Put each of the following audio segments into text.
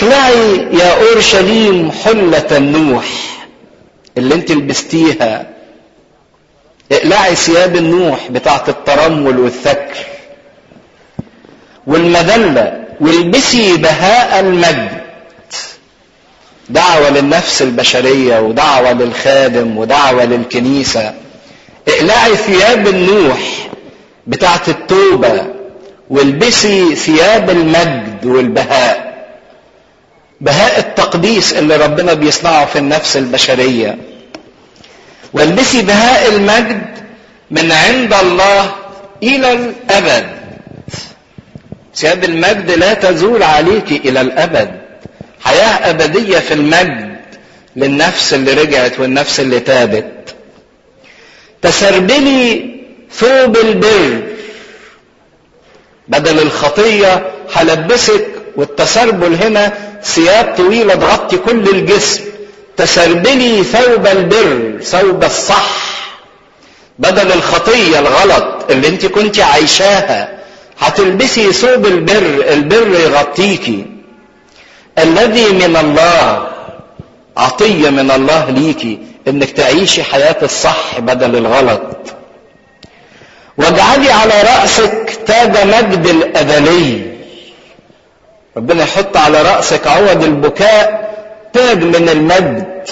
اخلعي يا اورشليم حلة النوح اللي انت لبستيها اقلعي ثياب النوح بتاعت الترمل والثكر والمذلة والبسي بهاء المجد دعوة للنفس البشرية ودعوة للخادم ودعوة للكنيسة اقلعي ثياب النوح بتاعت التوبة والبسي ثياب المجد والبهاء بهاء التقديس اللي ربنا بيصنعه في النفس البشرية والبسي بهاء المجد من عند الله إلى الأبد ثياب المجد لا تزول عليك إلى الأبد حياة أبدية في المجد للنفس اللي رجعت والنفس اللي تابت تسربلي ثوب البر بدل الخطية هلبسك والتسربل هنا ثياب طويلة تغطي كل الجسم تسربلي ثوب البر ثوب الصح بدل الخطية الغلط اللي انت كنت عايشاها هتلبسي ثوب البر البر يغطيكي الذي من الله عطية من الله ليكي انك تعيشي حياة الصح بدل الغلط واجعلي على رأسك تاج مجد الأبدي ربنا يحط على رأسك عوض البكاء تاج من المجد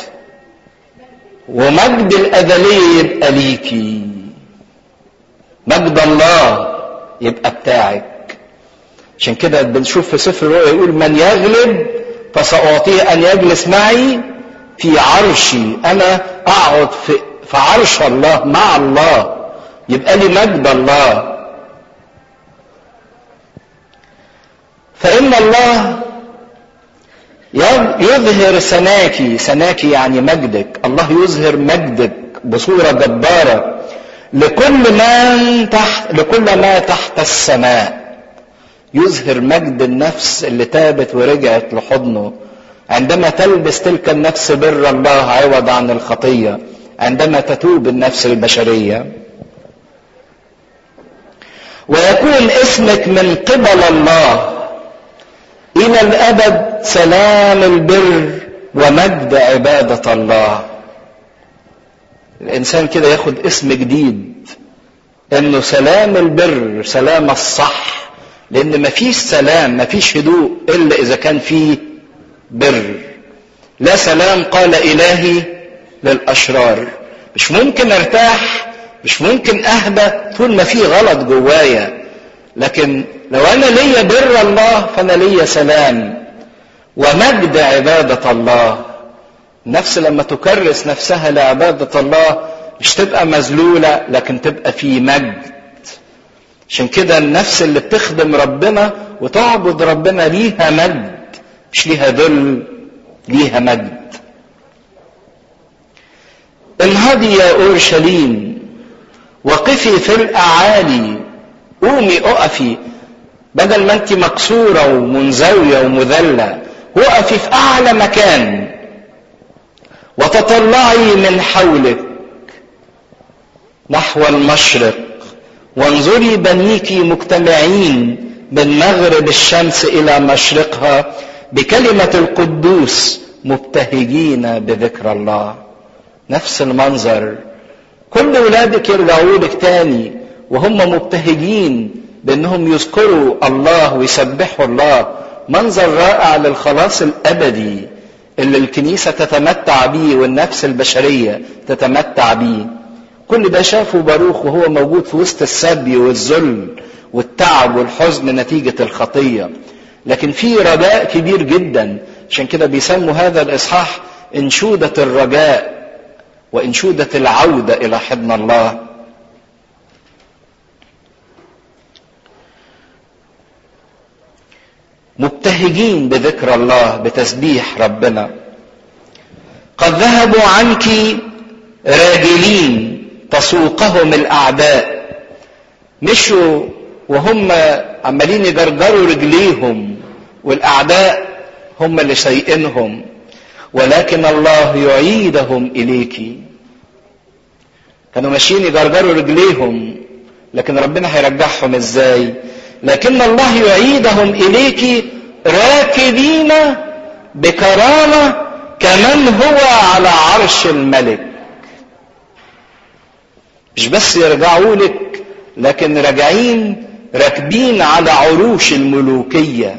ومجد الأزلي يبقى ليكي مجد الله يبقى بتاعك عشان كده بنشوف في سفر الرؤيا يقول من يغلب فسأعطيه أن يجلس معي في عرشي أنا أقعد في, في عرش الله مع الله يبقى لي مجد الله فإن الله يظهر سناكي سناكي يعني مجدك الله يظهر مجدك بصورة جبارة لكل من تحت لكل ما تحت السماء يظهر مجد النفس اللي تابت ورجعت لحضنه عندما تلبس تلك النفس بر الله عوض عن الخطية عندما تتوب النفس البشرية ويكون اسمك من قبل الله الى الابد سلام البر ومجد عباده الله الانسان كده ياخد اسم جديد انه سلام البر سلام الصح لان مفيش سلام مفيش هدوء الا اذا كان فيه بر لا سلام قال الهي للاشرار مش ممكن ارتاح مش ممكن اهدى طول ما في غلط جوايا لكن لو انا ليا بر الله فانا ليا سلام ومجد عباده الله النفس لما تكرس نفسها لعباده الله مش تبقى مذلوله لكن تبقى في مجد عشان كده النفس اللي بتخدم ربنا وتعبد ربنا ليها مجد مش ليها ذل ليها مجد انهضي يا اورشليم وقفي في الاعالي قومي اقفي بدل ما انت مكسوره ومنزويه ومذله وقفي في اعلى مكان وتطلعي من حولك نحو المشرق وانظري بنيك مجتمعين من مغرب الشمس الى مشرقها بكلمه القدوس مبتهجين بذكر الله نفس المنظر كل ولادك يرجعوا لك تاني وهم مبتهجين بانهم يذكروا الله ويسبحوا الله منظر رائع للخلاص الابدي اللي الكنيسه تتمتع بيه والنفس البشريه تتمتع بيه كل ده شافه باروخ وهو موجود في وسط السبي والذل والتعب والحزن نتيجه الخطيه لكن في رجاء كبير جدا عشان كده بيسموا هذا الاصحاح انشوده الرجاء وانشوده العوده الى حضن الله مبتهجين بذكر الله بتسبيح ربنا قد ذهبوا عنك راجلين تسوقهم الاعداء مشوا وهم عمالين يجرجروا رجليهم والاعداء هم اللي سايقينهم ولكن الله يعيدهم اليك كانوا ماشيين يجرجروا رجليهم لكن ربنا هيرجعهم ازاي لكن الله يعيدهم اليك راكبين بكرامة كمن هو على عرش الملك مش بس يرجعوا لك لكن راجعين راكبين على عروش الملوكية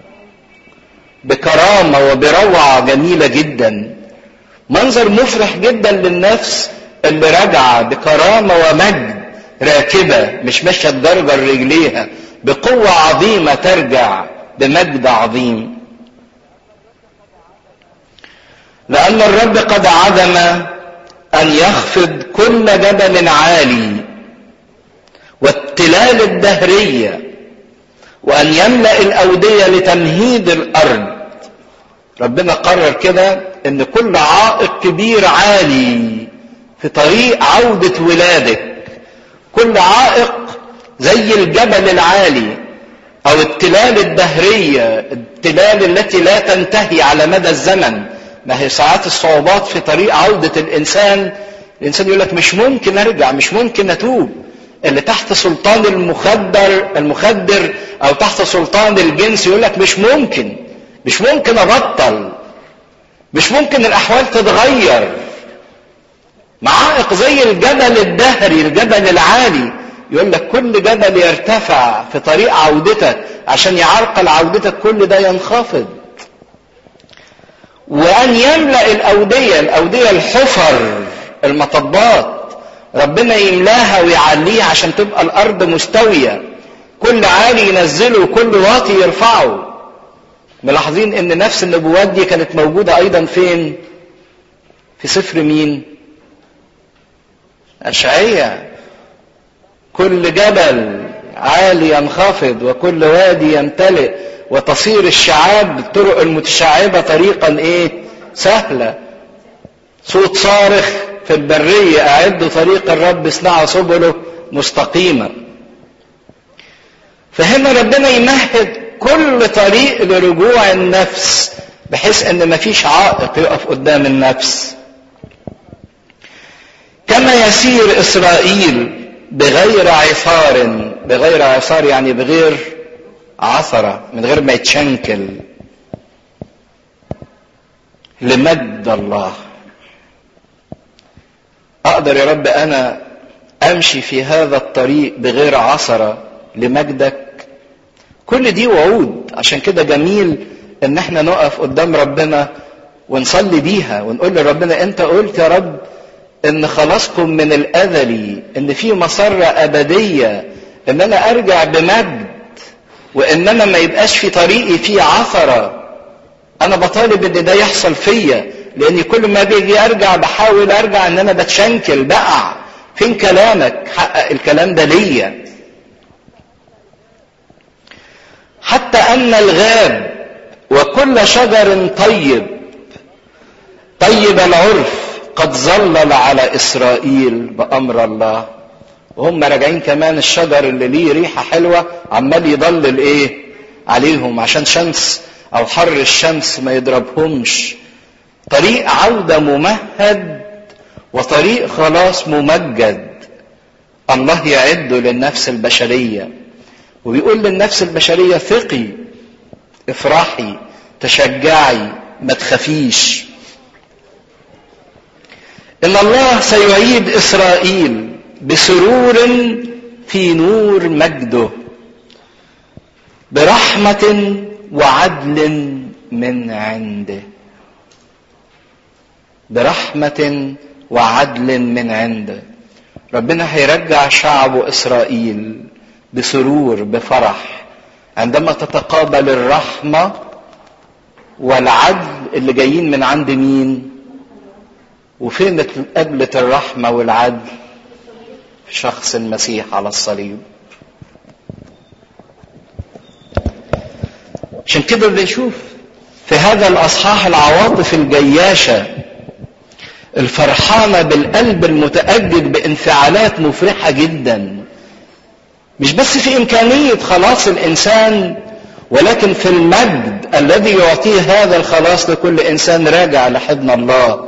بكرامة وبروعة جميلة جدا منظر مفرح جدا للنفس اللي راجعة بكرامة ومجد راكبة مش ماشية تجرجر رجليها بقوة عظيمة ترجع بمجد عظيم لأن الرب قد عدم أن يخفض كل جبل عالي والتلال الدهرية وأن يملأ الأودية لتمهيد الأرض ربنا قرر كده ان كل عائق كبير عالي في طريق عودة ولادك كل عائق زي الجبل العالي او التلال الدهرية التلال التي لا تنتهي على مدى الزمن ما هي ساعات الصعوبات في طريق عودة الانسان الانسان يقول لك مش ممكن ارجع مش ممكن اتوب اللي تحت سلطان المخدر المخدر او تحت سلطان الجنس يقول لك مش ممكن مش ممكن ابطل مش ممكن الاحوال تتغير معائق زي الجبل الدهري الجبل العالي يقول لك كل جبل يرتفع في طريق عودتك عشان يعرقل عودتك كل ده ينخفض وان يملا الاوديه الاوديه الحفر المطبات ربنا يملاها ويعليها عشان تبقى الارض مستويه كل عالي ينزله وكل واطي يرفعه ملاحظين ان نفس النبوات دي كانت موجودة ايضا فين في سفر مين اشعية كل جبل عالي ينخفض وكل وادي يمتلئ وتصير الشعاب بالطرق المتشعبة طريقا ايه سهلة صوت صارخ في البرية اعدوا طريق الرب اصنعوا سبله مستقيمة فهنا ربنا يمهد كل طريق لرجوع النفس بحيث ان مفيش عائق يقف قدام النفس كما يسير اسرائيل بغير عثار بغير عثار يعني بغير عثرة من غير ما يتشنكل لمجد الله اقدر يا رب انا امشي في هذا الطريق بغير عثرة لمجدك كل دي وعود عشان كده جميل ان احنا نقف قدام ربنا ونصلي بيها ونقول لربنا انت قلت يا رب ان خلاصكم من الازلي ان في مسرة ابدية ان انا ارجع بمجد وان انا ما يبقاش في طريقي فيه عثرة انا بطالب ان ده يحصل فيا لاني كل ما بيجي ارجع بحاول ارجع ان انا بتشنكل بقع فين كلامك حقق الكلام ده ليا حتى ان الغاب وكل شجر طيب طيب العرف قد ظلل على اسرائيل بامر الله وهم راجعين كمان الشجر اللي ليه ريحه حلوه عمال يضلل ايه عليهم عشان شمس او حر الشمس ما يضربهمش طريق عوده ممهد وطريق خلاص ممجد الله يعده للنفس البشريه وبيقول للنفس البشريه ثقي افرحي تشجعي ما تخافيش ان الله سيعيد اسرائيل بسرور في نور مجده برحمه وعدل من عنده برحمه وعدل من عنده ربنا هيرجع شعبه اسرائيل بسرور بفرح عندما تتقابل الرحمه والعدل اللي جايين من عند مين وفين اتقابلت الرحمة والعدل في شخص المسيح على الصليب عشان كده بنشوف في هذا الأصحاح العواطف الجياشة الفرحانة بالقلب المتأجج بانفعالات مفرحة جدا مش بس في إمكانية خلاص الإنسان ولكن في المجد الذي يعطيه هذا الخلاص لكل إنسان راجع لحضن الله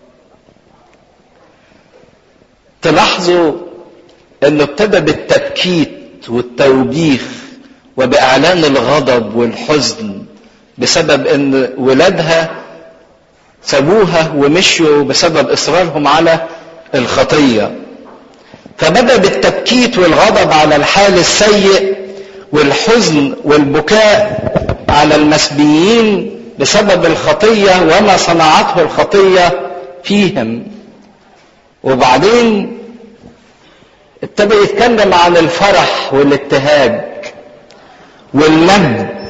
تلاحظوا انه ابتدى بالتبكيت والتوبيخ وباعلان الغضب والحزن بسبب ان ولادها سابوها ومشوا بسبب اصرارهم على الخطيه فبدا بالتبكيت والغضب على الحال السيء والحزن والبكاء على المسبيين بسبب الخطيه وما صنعته الخطيه فيهم وبعدين ابتدى يتكلم عن الفرح والابتهاج والمجد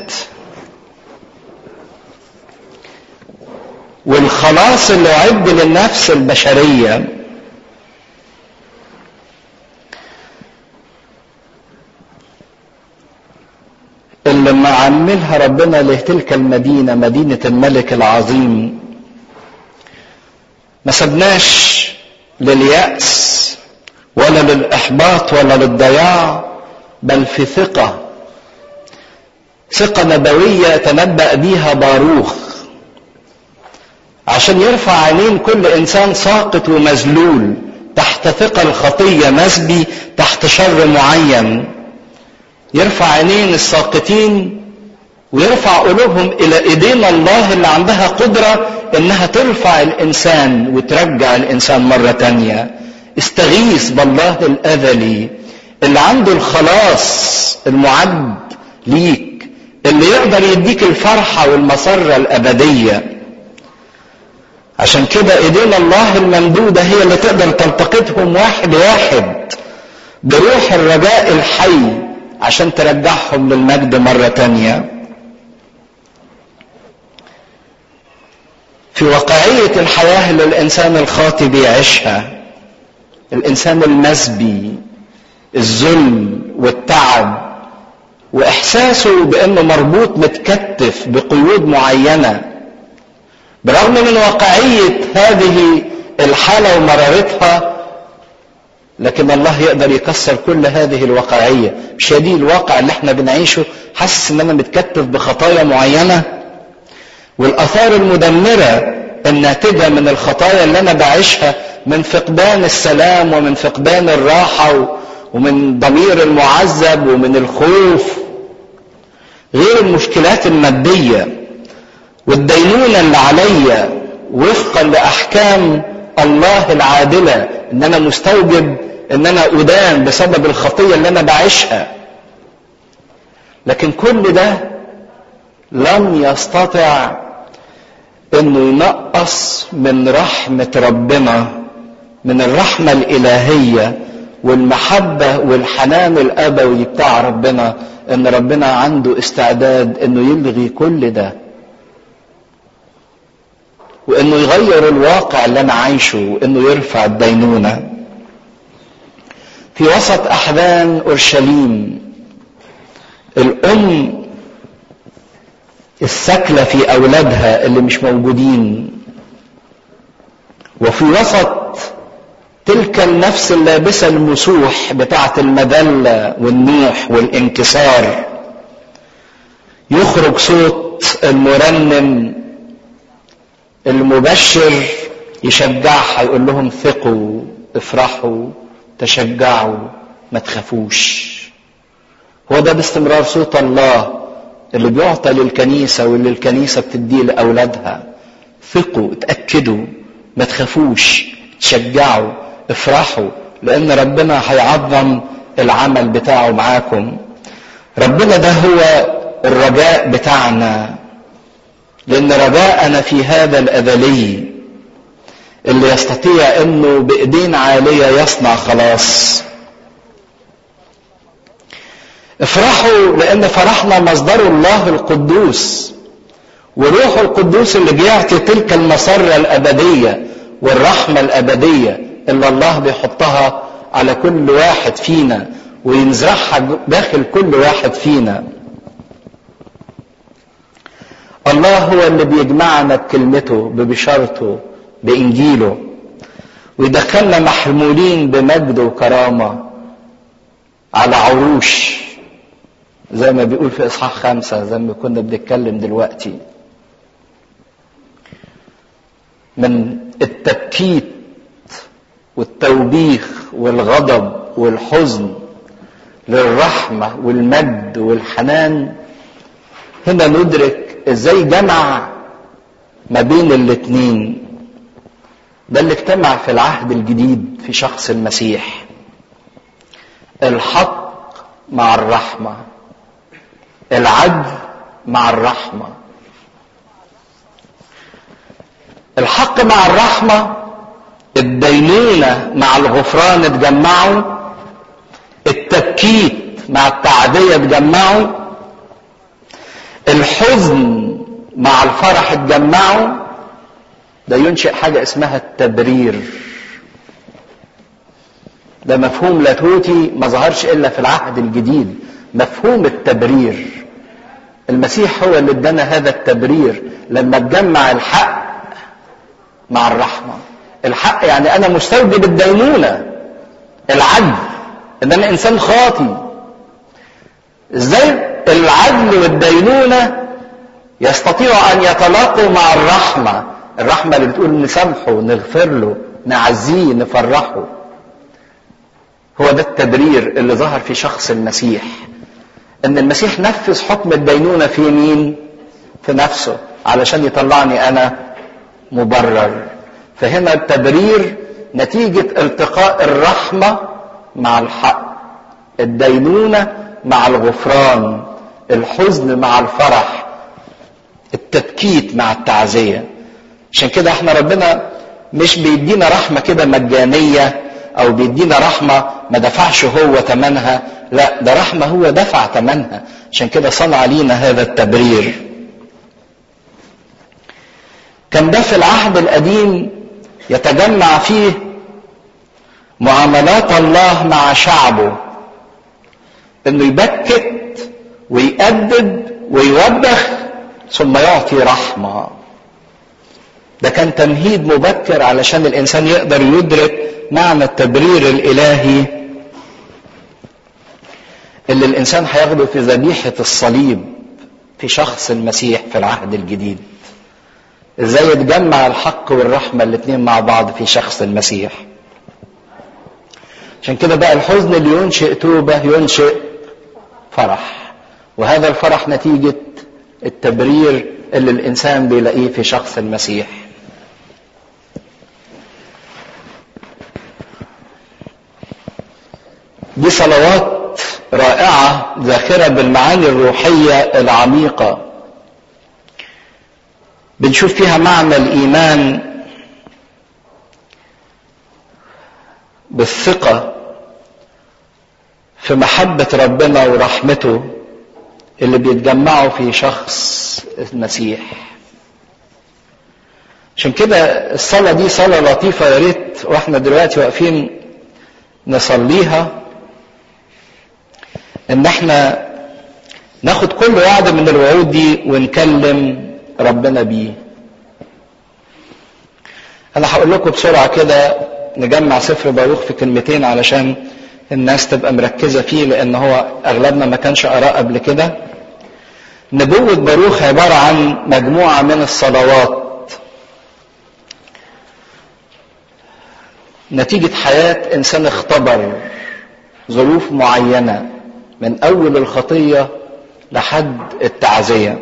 والخلاص اللي أعد للنفس البشرية اللي معملها ربنا لتلك المدينة مدينة الملك العظيم ما سبناش لليأس ولا للإحباط ولا للضياع بل في ثقة ثقة نبوية تنبأ بيها باروخ عشان يرفع عينين كل إنسان ساقط ومذلول تحت ثقة الخطية مسبي تحت شر معين يرفع عينين الساقطين ويرفع قلوبهم إلى إيدين الله اللي عندها قدرة إنها ترفع الإنسان وترجع الإنسان مرة تانية استغيث بالله الأذلي اللي عنده الخلاص المعد ليك اللي يقدر يديك الفرحة والمسرة الأبدية عشان كده ايدين الله الممدودة هي اللي تقدر تلتقطهم واحد واحد بروح الرجاء الحي عشان ترجعهم للمجد مرة تانية في واقعية الحياة اللي الإنسان الخاطي بيعيشها الإنسان المسبي الذل والتعب وإحساسه بأنه مربوط متكتف بقيود معينة برغم من واقعية هذه الحالة ومرارتها لكن الله يقدر يكسر كل هذه الواقعية مش دي الواقع اللي احنا بنعيشه حاسس ان انا متكتف بخطايا معينة والاثار المدمرة الناتجة من الخطايا اللي انا بعيشها من فقدان السلام ومن فقدان الراحة ومن ضمير المعذب ومن الخوف غير المشكلات المادية والدينونة اللي عليا وفقا لأحكام الله العادلة إن أنا مستوجب إن أنا أدان بسبب الخطية اللي أنا بعيشها لكن كل ده لم يستطع إنه ينقص من رحمة ربنا من الرحمة الإلهية والمحبة والحنان الأبوي بتاع ربنا إن ربنا عنده استعداد إنه يلغي كل ده وانه يغير الواقع اللي انا عايشه وانه يرفع الدينونه في وسط احزان اورشليم الام السكلة في اولادها اللي مش موجودين وفي وسط تلك النفس اللابسة المسوح بتاعة المذلة والنوح والانكسار يخرج صوت المرنم المبشر يشجعها يقول لهم ثقوا افرحوا تشجعوا ما تخافوش هو ده باستمرار صوت الله اللي بيعطى للكنيسة واللي الكنيسة بتديه لأولادها ثقوا اتأكدوا ما تخافوش تشجعوا افرحوا لأن ربنا هيعظم العمل بتاعه معاكم ربنا ده هو الرجاء بتاعنا لأن رجاءنا في هذا الأذلي اللي يستطيع أنه بإيدين عالية يصنع خلاص افرحوا لأن فرحنا مصدر الله القدوس وروح القدوس اللي بيعطي تلك المسرة الأبدية والرحمة الأبدية اللي الله بيحطها على كل واحد فينا وينزرعها داخل كل واحد فينا الله هو اللي بيجمعنا بكلمته ببشارته بإنجيله ويدخلنا محمولين بمجد وكرامة على عروش زي ما بيقول في إصحاح خمسة زي ما كنا بنتكلم دلوقتي من التبكيت والتوبيخ والغضب والحزن للرحمة والمجد والحنان هنا ندرك ازاي جمع ما بين الاتنين ده اللي اجتمع في العهد الجديد في شخص المسيح الحق مع الرحمة العدل مع الرحمة الحق مع الرحمة الدينونة مع الغفران اتجمعوا التبكيت مع التعدية اتجمعوا الحزن مع الفرح اتجمعوا ده ينشئ حاجة اسمها التبرير ده مفهوم لاهوتي ما ظهرش الا في العهد الجديد مفهوم التبرير المسيح هو اللي ادانا هذا التبرير لما تجمع الحق مع الرحمه الحق يعني انا مستوجب الدينونه العدل ان انا انسان خاطي ازاي العدل والدينونه يستطيعوا ان يتلاقوا مع الرحمه الرحمه اللي بتقول نسامحه نغفر له نعزيه نفرحه هو ده التبرير اللي ظهر في شخص المسيح ان المسيح نفذ حكم الدينونه في مين في نفسه علشان يطلعني انا مبرر فهنا التبرير نتيجه التقاء الرحمه مع الحق الدينونه مع الغفران الحزن مع الفرح التبكيت مع التعزيه عشان كده احنا ربنا مش بيدينا رحمه كده مجانيه او بيدينا رحمه ما دفعش هو ثمنها لا ده رحمه هو دفع ثمنها عشان كده صنع لينا هذا التبرير كان ده في العهد القديم يتجمع فيه معاملات الله مع شعبه انه يبكت ويأدب ويوبخ ثم يعطي رحمه ده كان تمهيد مبكر علشان الانسان يقدر يدرك معنى التبرير الالهي اللي الانسان هياخده في ذبيحه الصليب في شخص المسيح في العهد الجديد ازاي يتجمع الحق والرحمه الاثنين مع بعض في شخص المسيح عشان كده بقى الحزن اللي ينشئ توبه ينشئ فرح وهذا الفرح نتيجه التبرير اللي الانسان بيلاقيه في شخص المسيح دي صلوات رائعة ذاخرة بالمعاني الروحية العميقة بنشوف فيها معنى الإيمان بالثقة في محبة ربنا ورحمته اللي بيتجمعوا في شخص المسيح عشان كده الصلاة دي صلاة لطيفة يا ريت واحنا دلوقتي واقفين نصليها ان احنا ناخد كل وعد من الوعود دي ونكلم ربنا بيه انا هقول لكم بسرعه كده نجمع سفر باروخ في كلمتين علشان الناس تبقى مركزه فيه لان هو اغلبنا ما كانش قراه قبل كده نبوة باروخ عبارة عن مجموعة من الصلوات نتيجة حياة إنسان اختبر ظروف معينة من أول الخطية لحد التعزية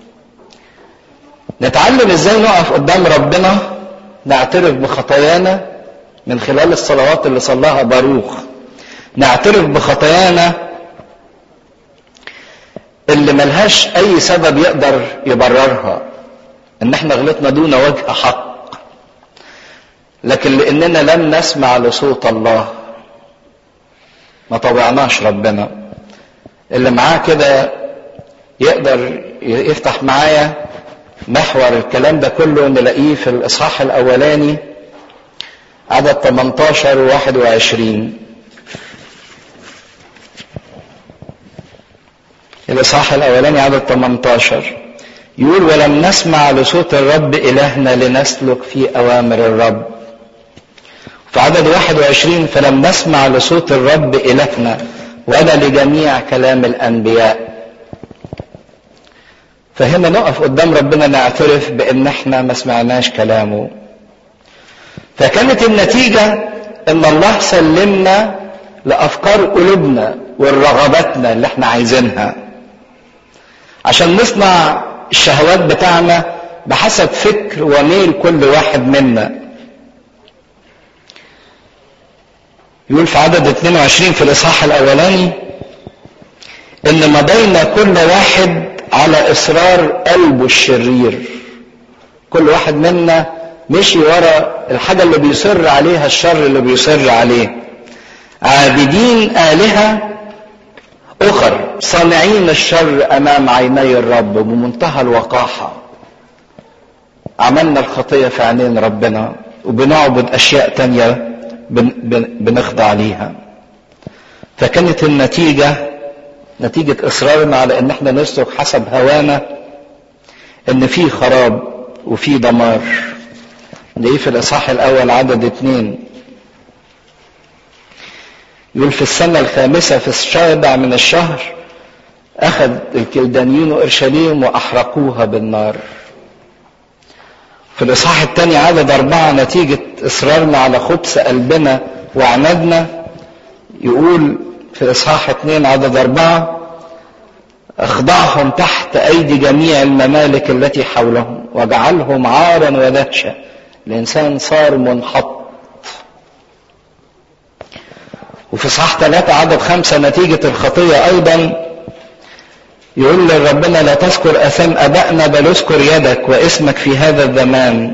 نتعلم ازاي نقف قدام ربنا نعترف بخطايانا من خلال الصلوات اللي صلاها باروخ نعترف بخطايانا اللي ملهاش اي سبب يقدر يبررها ان احنا غلطنا دون وجه حق لكن لاننا لم نسمع لصوت الله ما طوعناش ربنا اللي معاه كده يقدر يفتح معايا محور الكلام ده كله نلاقيه في الاصحاح الاولاني عدد 18 و 21 الاصحاح الاولاني عدد 18 يقول ولم نسمع لصوت الرب الهنا لنسلك في اوامر الرب في عدد 21 فلم نسمع لصوت الرب الهنا ولا لجميع كلام الانبياء فهنا نقف قدام ربنا نعترف بان احنا ما سمعناش كلامه فكانت النتيجه ان الله سلمنا لافكار قلوبنا والرغباتنا اللي احنا عايزينها عشان نصنع الشهوات بتاعنا بحسب فكر وميل كل واحد منا يقول في عدد 22 في الاصحاح الاولاني ان مضينا كل واحد على اصرار قلبه الشرير كل واحد منا مشي ورا الحاجة اللي بيصر عليها الشر اللي بيصر عليه عابدين آلهة أخر صانعين الشر أمام عيني الرب بمنتهى الوقاحة عملنا الخطية في عينين ربنا وبنعبد أشياء تانية بن بن بنخضع ليها فكانت النتيجة نتيجة إصرارنا على إن احنا نسلك حسب هوانا إن في خراب وفي دمار نلاقيه في الإصحاح الأول عدد اتنين يقول في السنة الخامسة في السابع من الشهر أخذ الكلدانيين أورشليم وأحرقوها بالنار في الإصحاح الثاني عدد أربعة نتيجة إصرارنا على خبث قلبنا وعنادنا يقول في الإصحاح اثنين عدد أربعة أخضعهم تحت أيدي جميع الممالك التي حولهم وجعلهم عارا ودهشة الإنسان صار منحط وفي صح ثلاثة عدد خمسة نتيجة الخطية أيضا يقول لربنا لا تذكر أثام أبائنا بل اذكر يدك واسمك في هذا الزمان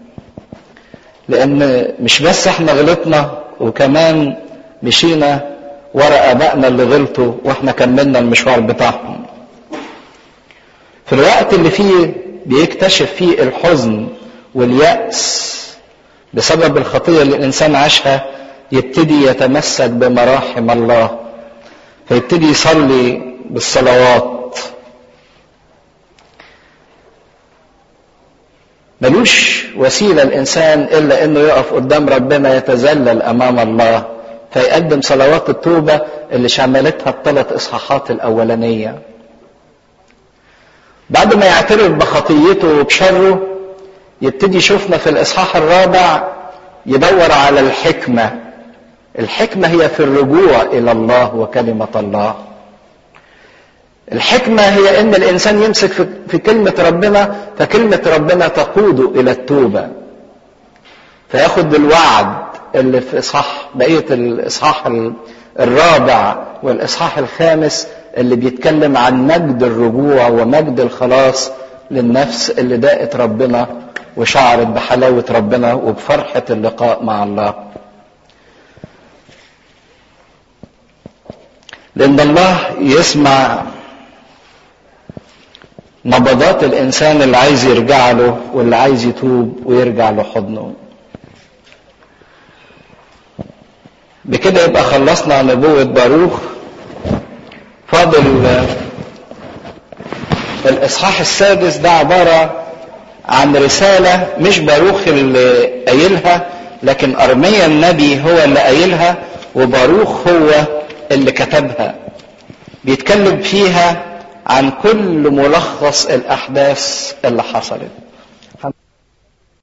لأن مش بس احنا غلطنا وكمان مشينا ورا أبائنا اللي غلطوا واحنا كملنا المشوار بتاعهم في الوقت اللي فيه بيكتشف فيه الحزن واليأس بسبب الخطية اللي الإنسان عاشها يبتدي يتمسك بمراحم الله فيبتدي يصلي بالصلوات ملوش وسيلة الإنسان إلا إنه يقف قدام ربنا يتذلل أمام الله فيقدم صلوات التوبة اللي شملتها الثلاث إصحاحات الأولانية بعد ما يعترف بخطيته وبشره يبتدي يشوفنا في الإصحاح الرابع يدور على الحكمة الحكمة هي في الرجوع إلى الله وكلمة الله الحكمة هي إن الإنسان يمسك في كلمة ربنا فكلمة ربنا تقوده إلى التوبة فياخد الوعد اللي في إصحاح بقية الإصحاح الرابع والإصحاح الخامس اللي بيتكلم عن مجد الرجوع ومجد الخلاص للنفس اللي داقت ربنا وشعرت بحلاوة ربنا وبفرحة اللقاء مع الله لأن الله يسمع نبضات الإنسان اللي عايز يرجع له واللي عايز يتوب ويرجع لحضنه بكده يبقى خلصنا نبوة باروخ فاضل الإصحاح السادس ده عبارة عن رسالة مش باروخ اللي قايلها لكن أرميا النبي هو اللي قايلها وباروخ هو اللي كتبها بيتكلم فيها عن كل ملخص الأحداث اللي حصلت